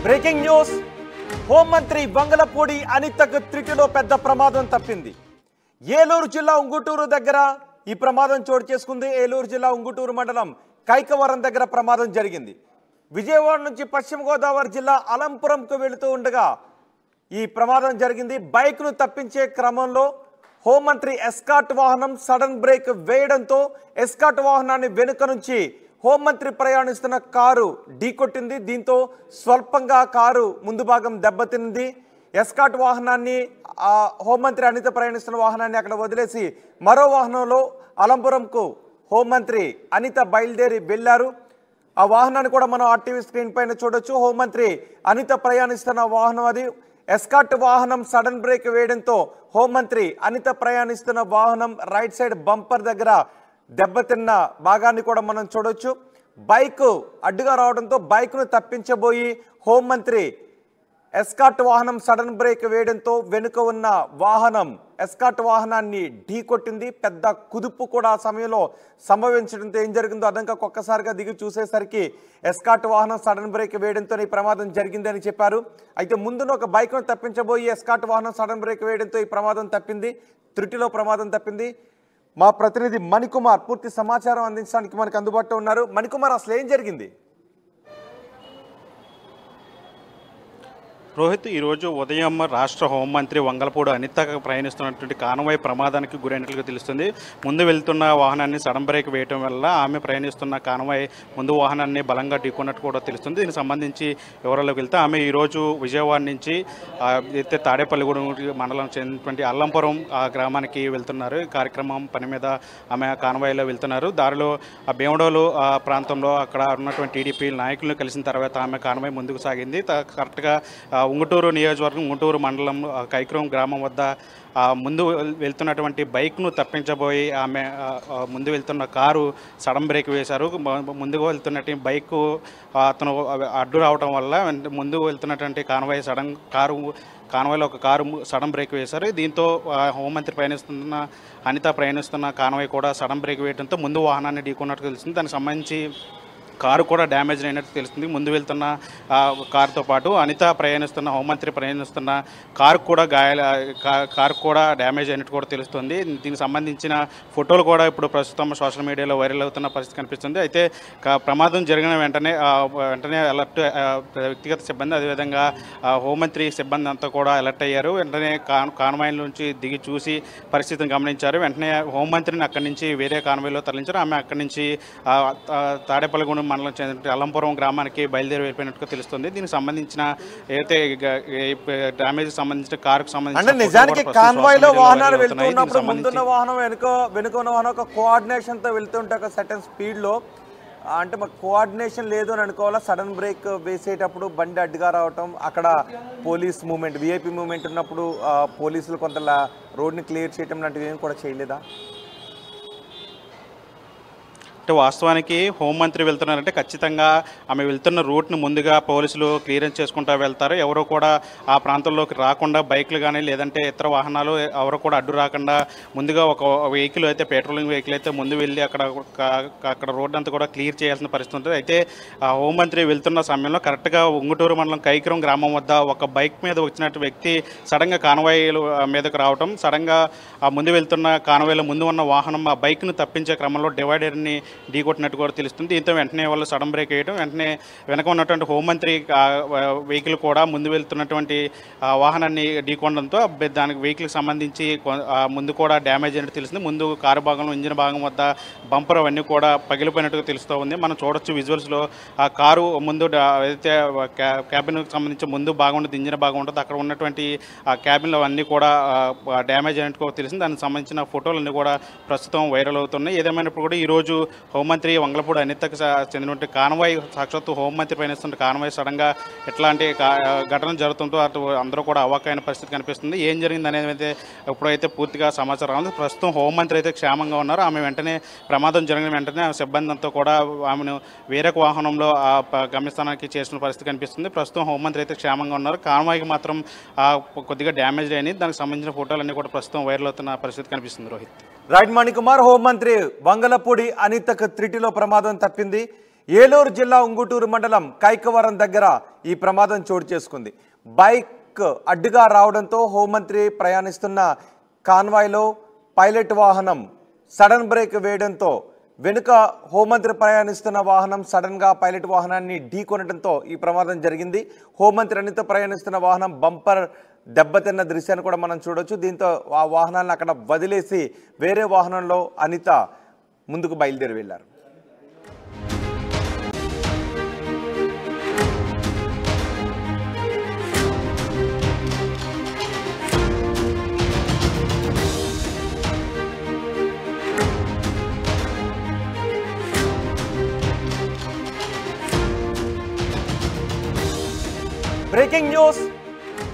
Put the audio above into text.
Breaking news హోంమంత్రి వంగలపూడి అనితకు త్రిటిలో పెద్ద ప్రమాదం తప్పింది ఏలూరు జిల్లా ఉంగుటూరు దగ్గర ఈ ప్రమాదం చోటు చేసుకుంది ఏలూరు జిల్లా ఉంగుటూరు మండలం కైకవరం దగ్గర ప్రమాదం జరిగింది విజయవాడ నుంచి పశ్చిమ గోదావరి జిల్లా అలంపురంకు వెళుతూ ఉండగా ఈ ప్రమాదం జరిగింది బైక్ను తప్పించే క్రమంలో హోంమంత్రి ఎస్కాట్ వాహనం సడన్ బ్రేక్ వేయడంతో ఎస్కాట్ వాహనాన్ని వెనుక నుంచి హోంమంత్రి ప్రయాణిస్తున్న కారు ఢీకొట్టింది దీంతో స్వల్పంగా కారు ముందు భాగం దెబ్బతింది ఎస్కాట్ వాహనాన్ని ఆ హోంమంత్రి అనిత ప్రయాణిస్తున్న వాహనాన్ని అక్కడ వదిలేసి మరో వాహనంలో అలంపురంకు హోంమంత్రి అనిత బయలుదేరి వెళ్ళారు ఆ వాహనాన్ని కూడా మనం ఆర్టీవీ స్క్రీన్ పైన చూడొచ్చు హోంమంత్రి అనిత ప్రయాణిస్తున్న వాహనం అది ఎస్కాట్ వాహనం సడన్ బ్రేక్ వేయడంతో హోంమంత్రి అనిత ప్రయాణిస్తున్న వాహనం రైట్ సైడ్ బంపర్ దగ్గర దెబ్బతిన్న భాగాన్ని కూడా మనం చూడొచ్చు బైక్ అడ్డుగా రావడంతో బైక్ను తప్పించబోయి హోంమంత్రి ఎస్కాట్ వాహనం సడన్ బ్రేక్ వేయడంతో వెనుక ఉన్న వాహనం ఎస్కాట్ వాహనాన్ని ఢీకొట్టింది పెద్ద కుదుపు కూడా ఆ సమయంలో సంభవించడంతో ఏం జరిగిందో అర్థం కాక ఒక్కసారిగా దిగి చూసేసరికి ఎస్కాట్ వాహనం సడన్ బ్రేక్ వేయడంతో ఈ ప్రమాదం జరిగిందని చెప్పారు అయితే ముందున ఒక బైక్ను తప్పించబోయి ఎస్కాట్ వాహనం సడన్ బ్రేక్ వేయడంతో ఈ ప్రమాదం తప్పింది త్రుటిలో ప్రమాదం తప్పింది మా ప్రతినిధి మణికుమార్ పూర్తి సమాచారం అందించడానికి మనకు అందుబాటులో ఉన్నారు మణికుమార్ అసలు ఏం జరిగింది రోహిత్ ఈరోజు ఉదయం రాష్ట్ర హోంమంత్రి వంగలపూడి అనిత ప్రయాణిస్తున్నటువంటి కానవాయి ప్రమాదానికి గురైనట్లుగా తెలుస్తుంది ముందు వెళ్తున్న వాహనాన్ని సడన్ బ్రేక్ వేయటం వల్ల ఆమె ప్రయాణిస్తున్న కానవాయి ముందు వాహనాన్ని బలంగా ఢీకొన్నట్టు కూడా తెలుస్తుంది దీనికి సంబంధించి వివరాల్లోకి వెళ్తే ఆమె ఈరోజు విజయవాడ నుంచి ఆ, అయితే తాడేపల్లిగూడెం మండలం చెందినటువంటి అల్లంపురం ఆ గ్రామానికి వెళ్తున్నారు ఈ కార్యక్రమం పని మీద ఆమె కానవాయిలో వెళ్తున్నారు దారిలో ఆ భీమడోలు ఆ ప్రాంతంలో అక్కడ ఉన్నటువంటి టీడీపీ నాయకులను కలిసిన తర్వాత ఆమె కానవాయి ముందుకు సాగింది త- కరెక్ట్గా ఆ, ఉంగుటూరు నియోజకవర్గం ఉంగుటూరు మండలం ఆ, కైక్రోం గ్రామం వద్ద ఆ, ముందు వెల్- వెళ్తున్నటువంటి బైక్ను తప్పించబోయి ఆమె ఆ, ఆ, ముందు వెళ్తున్న కారు సడన్ బ్రేక్ వేశారు మ- ముందుకు వెళ్తున్నటువంటి బైక్ అతను అడ్డు రావడం వల్ల వెంట- ముందు వెళ్తున్నటువంటి కాన్వాయ్ సడన్ కారు కాన్వాయ్లో ఒక కారు ము- సడన్ బ్రేక్ వేశారు దీంతో ఆ, హోంమంత్రి ప్రయాణిస్తున్న అనిత ప్రయాణిస్తున్న కాన్వాయ్ కూడా సడన్ బ్రేక్ వేయడంతో ముందు వాహనాన్ని ఢీకొన్నట్టు తెలిసింది దానికి సంబంధించి కారు కూడా డ్యామేజ్ అయినట్టు తెలుస్తుంది ముందు వెళ్తున్న ఆ, కారుతో పాటు అనిత ప్రయాణిస్తున్న హోంమంత్రి ప్రయాణిస్తున్న కారు కూడా గాయాల కా- కారు కూడా డ్యామేజ్ అయినట్టు కూడా తెలుస్తుంది దీనికి సంబంధించిన ఫోటోలు కూడా ఇప్పుడు ప్రస్తుతం సోషల్ మీడియాలో వైరల్ అవుతున్న పరిస్థితి కనిపిస్తుంది అయితే క- ప్రమాదం జరిగిన వెంటనే ఆ, వెంటనే అలర్ట్ ఆ, వ్యక్తిగత సిబ్బంది అదేవిధంగా ఆ, హోంమంత్రి సిబ్బంది అంతా కూడా అలర్ట్ అయ్యారు వెంటనే కాన్ కాన్వాయిల నుంచి దిగి చూసి పరిస్థితిని గమనించారు వెంటనే హోంమంత్రిని అక్కడి నుంచి వేరే కాన్వాయ్లో తరలించారు ఆమె అక్కడి నుంచి ఆ, ఆ, తాడేపల్లిగూడెం మండలం చెందిన అల్లంపురం గ్రామానికి బయలుదేరి వెళ్ళిపోయినట్టుగా తెలుస్తుంది దీనికి సంబంధించిన ఏదైతే డ్యామేజ్ సంబంధించిన కారుకు అంటే సంబంధించిన నిజానికి ఫోటోలు కూడా ప్రస్తుతం కాన్వాయ్ లో సోషల్ మీడియాలో వాహనాలు వైరల్ వెళ్తూ అవుతున్నాయి. ఉన్నప్పుడు దీనికి ముందున్న సంబంధించి- వాహనం వెనుక వెనుక ఉన్న వాహనం ఒక కోఆర్డినేషన్ తో వెళ్తుంటే ఒక సర్టన్ స్పీడ్ లో ఆ, అంటే మాకు కోఆర్డినేషన్ లేదు అని అనుకోవాలా సడన్ బ్రేక్ వేసేటప్పుడు బండి అడ్డుగా రావటం అక్కడ పోలీస్ మూమెంట్ విఐపి మూమెంట్ ఉన్నప్పుడు ఆ, పోలీసులు కొంత లా- రోడ్ని క్లియర్ చేయటం లాంటివి ఏం కూడా చేయలేదా అంటే వాస్తవానికి హోంమంత్రి వెళ్తున్నారంటే ఖచ్చితంగా ఆమె వెళ్తున్న రూట్ను ముందుగా పోలీసులు క్లియరెన్స్ చేసుకుంటూ వెళ్తారు ఎవరు కూడా ఆ ప్రాంతంలోకి రాకుండా బైక్లు కానీ లేదంటే ఇతర వాహనాలు ఎవరు కూడా అడ్డు రాకుండా ముందుగా ఒక వెహికల్ అయితే పెట్రోలింగ్ వెహికల్ అయితే ముందు వెళ్ళి అక్కడ ఒక- అక్కడ రోడ్ అంతా కూడా క్లియర్ చేయాల్సిన పరిస్థితి ఉంటుంది అయితే ఆ హోంమంత్రి వెళ్తున్న సమయంలో కరెక్ట్గా ఉంగుటూరు మండలం కైకరం గ్రామం వద్ద ఒక బైక్ మీద వచ్చినట్టు వ్యక్తి సడన్గా కాన్వాయ్లు మీదకు రావటం సడన్గా ఆ ముందు వెళ్తున్న కాన్వాయ్లో ముందు ఉన్న వాహనం ఆ బైక్ను తప్పించే క్రమంలో డివైడర్ని ఢీకొట్టినట్టు కూడా తెలుస్తుంది దీంతో వెంటనే వాళ్ళు సడన్ బ్రేక్ వేయడం వెంటనే వెనక ఉన్నటువంటి హోంమంత్రి ఆ, వెహికల్ కూడా ముందు వెళ్తున్నటువంటి ఆ, వాహనాన్ని ఢీకొనడంతో బె- దానికి వెహికల్కి సంబంధించి కొ- ఆ, ముందు కూడా డ్యామేజ్ అయినట్టు తెలిసింది ముందు కారు భాగంలో ఇంజిన్ భాగం వద్ద బంపర్ అవన్నీ కూడా పగిలిపోయినట్టుగా తెలుస్తూ ఉంది మనం చూడొచ్చు విజువల్స్లో ఆ కారు ముందు డా- ఏదైతే క్యా- క్యాబిన్కి సంబంధించి ముందు భాగం ఉంటుంది ఇంజిన్ భాగం ఉంటుంది అక్కడ ఉన్నటువంటి ఆ క్యాబిన్లో అన్నీ కూడా ఆ, డ్యామేజ్ అయినట్టు కూడా తెలిసింది దానికి సంబంధించిన ఫోటోలన్నీ కూడా ప్రస్తుతం వైరల్ అవుతున్నాయి ఏదేమైనప్పుడు కూడా ఈరోజు హోంమంత్రి వంగలపూడి అనితకు స- చెందినటువంటి కాన్వాయ్ సాక్షాత్తు హోంమంత్రి పయనిస్తున్న కాన్వాయ్ సడన్గా ఎట్లాంటి కా- ఘటన జరుగుతుందో అటు అందరూ కూడా అవాకైన పరిస్థితి కనిపిస్తుంది ఏం జరిగింది అనేది అయితే ఇప్పుడైతే పూర్తిగా సమాచారం ఉంది ప్రస్తుతం హోంమంత్రి అయితే క్షేమంగా ఉన్నారు ఆమె వెంటనే ప్రమాదం జరిగిన వెంటనే ఆ సిబ్బంది అంతా కూడా ఆమెను వేరే వాహనంలో ఆ ప- గమ్యస్థానానికి చేసిన పరిస్థితి కనిపిస్తుంది ప్రస్తుతం హోంమంత్రి అయితే క్షేమంగా ఉన్నారు కాన్వాయ్కి మాత్రం ఆ, కొద్దిగా డ్యామేజ్ అయినాయి దానికి సంబంధించిన ఫోటోలన్నీ కూడా ప్రస్తుతం వైరల్ అవుతున్న పరిస్థితి కనిపిస్తుంది రోహిత్ రైట్ మణికుమార్ హోంమంత్రి వంగలపూడి అనితకు త్రిటిలో ప్రమాదం తప్పింది ఏలూరు జిల్లా ఉంగుటూరు మండలం కైకవరం దగ్గర ఈ ప్రమాదం చోటు చేసుకుంది బైక్ అడ్డుగా రావడంతో హోంమంత్రి ప్రయాణిస్తున్న కాన్వాయ్లో పైలట్ వాహనం సడన్ బ్రేక్ వేయడంతో వెనుక హోంమంత్రి ప్రయాణిస్తున్న వాహనం సడన్గా పైలట్ వాహనాన్ని ఢీకొనడంతో ఈ ప్రమాదం జరిగింది హోంమంత్రి అనిత ప్రయాణిస్తున్న వాహనం బంపర్ దెబ్బతిన్న దృశ్యాన్ని కూడా మనం చూడొచ్చు దీంతో ఆ వాహనాన్ని అక్కడ వదిలేసి వేరే వాహనంలో అనిత ముందుకు బయలుదేరి వెళ్ళారు బ్రేకింగ్ న్యూస్